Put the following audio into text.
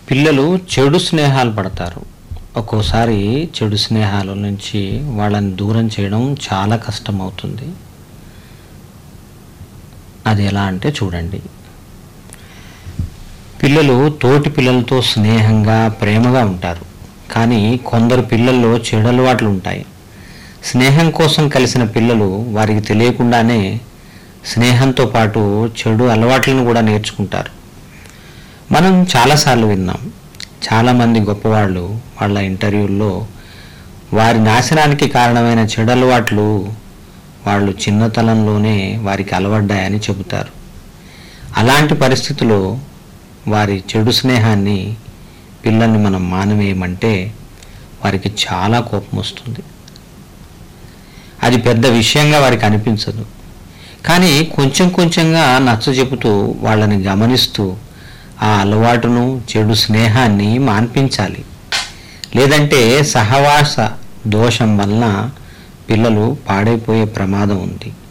పిల్లలు చెడు స్నేహాలు పడతారు ఒక్కోసారి చెడు స్నేహాల నుంచి వాళ్ళని దూరం చేయడం చాలా కష్టం అవుతుంది అది ఎలా అంటే చూడండి పిల్లలు తోటి పిల్లలతో స్నేహంగా ప్రేమగా ఉంటారు కానీ కొందరు పిల్లల్లో చెడు అలవాట్లు ఉంటాయి స్నేహం కోసం కలిసిన పిల్లలు వారికి తెలియకుండానే స్నేహంతో పాటు చెడు అలవాట్లను కూడా నేర్చుకుంటారు మనం చాలాసార్లు విన్నాం చాలామంది గొప్పవాళ్ళు వాళ్ళ ఇంటర్వ్యూల్లో వారి నాశనానికి కారణమైన చెడు అలవాట్లు వాళ్ళు చిన్నతనంలోనే వారికి అలవడ్డాయని చెబుతారు అలాంటి పరిస్థితుల్లో వారి చెడు స్నేహాన్ని పిల్లల్ని మనం మానవేయమంటే వారికి చాలా కోపం వస్తుంది అది పెద్ద విషయంగా వారికి అనిపించదు కానీ కొంచెం కొంచెంగా నచ్చ చెబుతూ వాళ్ళని గమనిస్తూ ఆ అలవాటును చెడు స్నేహాన్ని మాన్పించాలి లేదంటే సహవాస దోషం వలన పిల్లలు పాడైపోయే ప్రమాదం ఉంది